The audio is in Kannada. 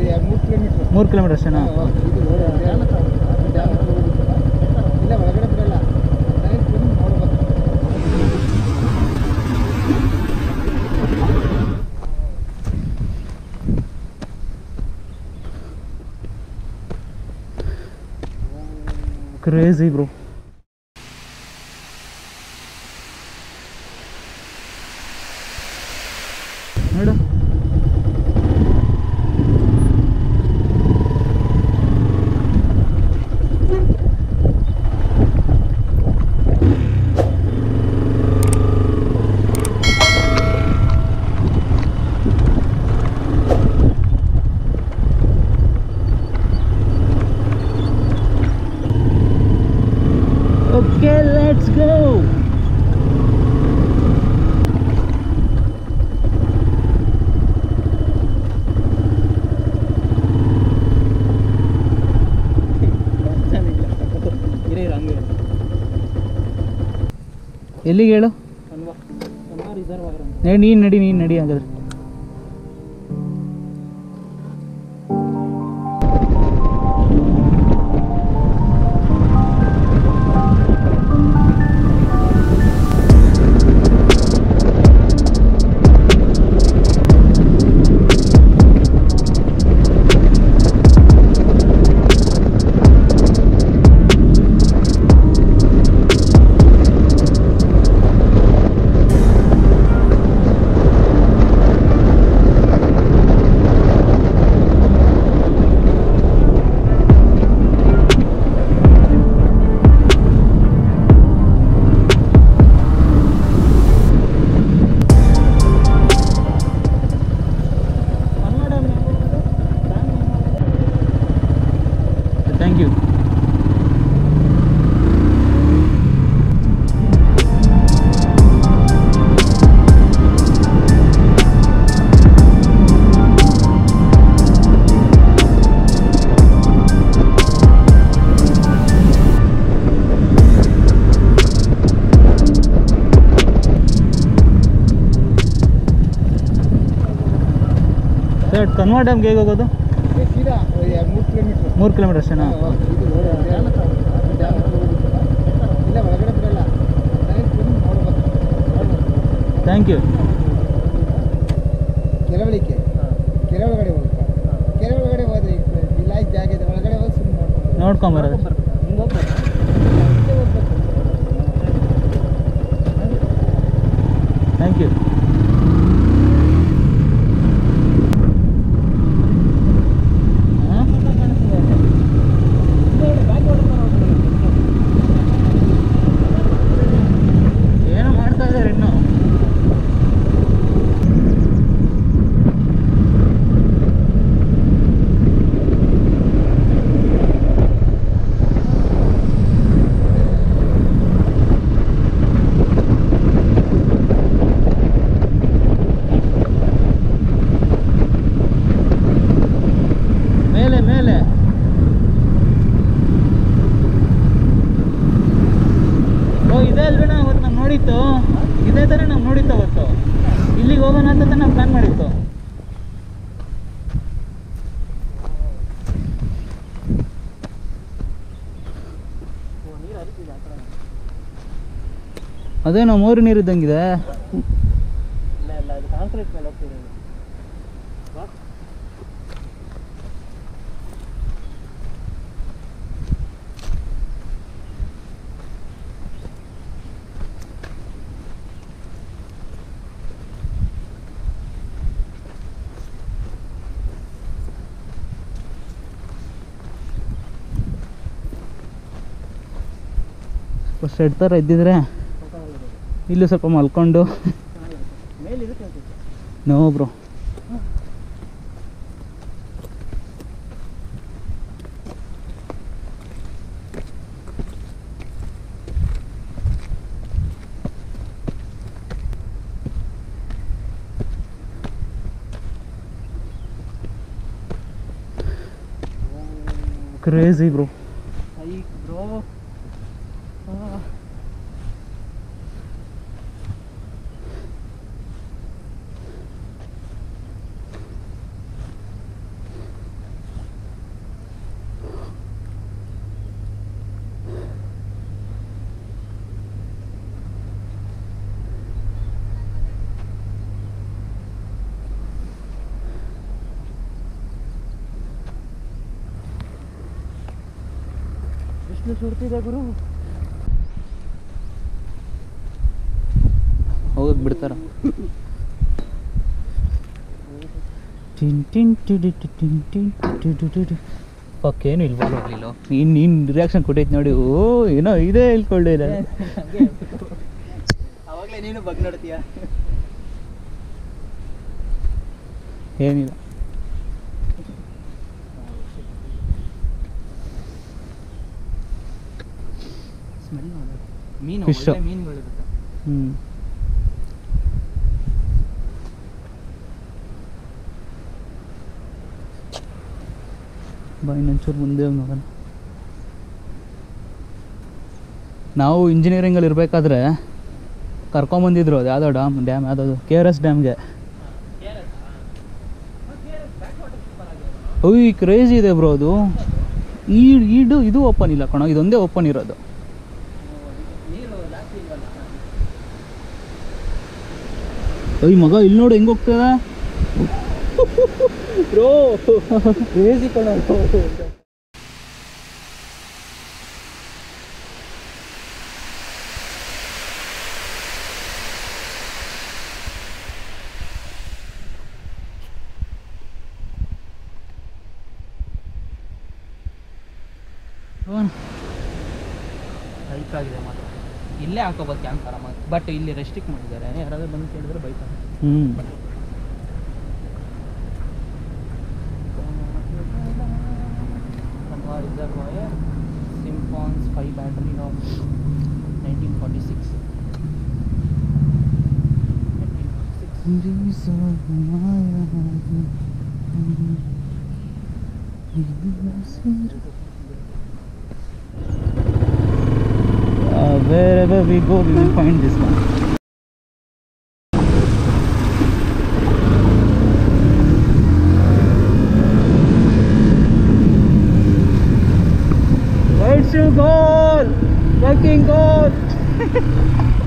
ಮೂರು ಕಿಲೋಮೀಟ್ರ್ ಮೂರು ಕಿಲೋಮೀಟರ್ ಅಷ್ಟೇನಾ ಇಲ್ಲ ಒಳಗಡೆ ಬಿಡಲ್ಲ ನೈನ್ ಕಿಲೋಮೀಟರ್ ನೋಡ್ಬೇಕು ಕ್ರೇಜಿ ಬ್ರೋ ನೋಡು ಓಕೆ ಲೆಟ್ಸ್ ಗೋ ಎಲ್ಲಿಗೆ ಹೇಳು ಏ ನೀನು ನಡಿ ನೀನು ನಡಿ ಹಾಗಾದ್ರೆ ಥ್ಯಾಂಕ್ ಯು ಸರ್ ಕನ್ವಾ ಡ್ಯಾಮ್ಗೆ ಹೇಗೆ ಹೋಗೋದು ಸೀದಾ ಮೂರು ಕಿಲೋಮೀಟ್ರ್ ಮೂರು ಕಿಲೋಮೀಟರ್ ಅಷ್ಟೇನಾ ಇಲ್ಲ ಒಳಗಡೆ ಬಿಡಲ್ಲ ನೈನ್ ಕಿಲೋಮೀಟರ್ ನೋಡ್ಬೇಕು ಥ್ಯಾಂಕ್ ಯು ಕೆಳವಳಿಕೆ ಕೆಳಗಡೆ ಹೋಗ್ಬೇಕು ಕೆಳಗಡೆ ಹೋದ್ರೆ ಇಲ್ಲ ಈ ಜಾಗ ಇದೆ ಒಳಗಡೆ ಹೋಗಿ ಸುಮ್ಮನೆ ನೋಡ್ಕೊಂಬರೋದು ಹಿಂಗೆ ಹೋಗ್ಬೇಕು ಹಿಂಗೆ ಹೋಗ್ಬೇಕು ಥ್ಯಾಂಕ್ ಯು ಏನೋ ಮಾಡ್ತಾ ಇದ್ದಾರೆ ಇನ್ನು ಮೇಲೆ ಮೇಲೆ ಓ ಇದೇ ಅಲ್ವೇಣ ಅವತ್ತು ನಾವು ನೋಡಿತ್ತು ಇದೇ ಥರ ನಾವು ನೋಡಿತ್ತು ಅವತ್ತು ಇಲ್ಲಿಗೆ ಹೋಗೋಣ ಅಂತ ನಾವು ಪ್ಲ್ಯಾನ್ ಮಾಡಿತ್ತು ಅದೇನೋ ಮೂರು ನೀರು ಇದ್ದಂಗಿದೆ ಇಲ್ಲ ಇಲ್ಲ ಅದು ಕಾಂಕ್ರೀಟ್ ಮೇಲೆ ಹೋಗ್ತಿರೋದು ಸ್ವಲ್ಪ ಶೆಡ್ ಥರ ಇದ್ದಿದ್ರೆ ಇಲ್ಲೂ ಸ್ವಲ್ಪ ಮಲ್ಕೊಂಡು ಮೇಲೆ ಇದಕ್ಕೆ ಹೋಗ್ತಿತ್ತು no bro crazy bro hike bro ಬಿಸಿಲು ಸುಡ್ತಿದೆ ಗುರು ಹೋಗೋದು ಬಿಡ್ತಾರ ಟಿನ್ ಟಿನ್ ಟಿಡಿ ಟಿ ಟಿನ್ ಟಿನ್ ಟಿ ಟಿ ಟಿ ಟಿ. ಪಕ್ಕೇನು ಇಲ್ವಲ್ಲ ಹೋಗ್ಲಿಲ್ಲ ನೀನು ನೀನು ರಿಯಾಕ್ಷನ್ ಕೊಟ್ಟೈತೆ ನೋಡಿ ಓ ಏನೋ ಇದೇ ಇಲ್ಕೊಳ್ಳಿ ಅವಾಗಲೇ ನೀನು ಬಗ್ ನೋಡ್ತೀಯ ಏನಿಲ್ಲ ಸ್ಮೆಲ್ ಮೀನು Fish. ಒಳ್ಳೆ ಮೀನುಗಳಿರುತ್ತೆ ಹ್ಞೂ ಬಾ ಇನ್ನೊಂಚೂರು ಮುಂದೆ ಹೋಗಿ ನೋಡೋಣ ನಾವು ಇಂಜಿನಿಯರಿಂಗಲ್ಲಿ ಇರಬೇಕಾದ್ರೆ ಕರ್ಕೊಂಬಂದಿದ್ರು ಅದು ಯಾವುದೋ ಡ್ಯಾಮ್ ಡ್ಯಾಮ್ ಯಾವುದದು ಕೆ ಆರ್ ಎಸ್ ಡ್ಯಾಮ್ಗೆ ಓಯ್ ಕ್ರೇಜಿ ಇದೆ ಬ್ರೋ ಅದು ಈ ಇದು ಇದು ಓಪನ್ ಇಲ್ಲ ಕಣೋ ಇದೊಂದೇ ಓಪನ್ ಇರೋದು ಅಯ್ಯ ಮಗ ಇಲ್ಲಿ ನೋಡು ಹೆಂಗ್ ಹೋಗ್ತದ ಬ್ರೋ ಕ್ರೇಜಿ ಕಣ ಹೈಕ್ ಆಗಿದೆ ಮಾತ್ರ ಇಲ್ಲೇ ಹಾಕೋಬೋದು ಕ್ಯಾಂಪ್ ಆರಾಮಾಗಿ ಬಟ್ ಇಲ್ಲಿ ರೆಸ್ಟ್ರಿಕ್ಟ್ ಮಾಡಿದ್ದಾರೆ ಯಾರಾದ್ರೂ ಬಂದು ಕೇಳಿದ್ರೆ ಬೈತಾರೆ ಹ್ಞೂ ರಿಸರ್ವಾಯರ್ ಸಿಂಪಾನ್ಸ್ five battery of nineteen forty six Uh, wherever we go, we will find this one. Let's go! Fucking go!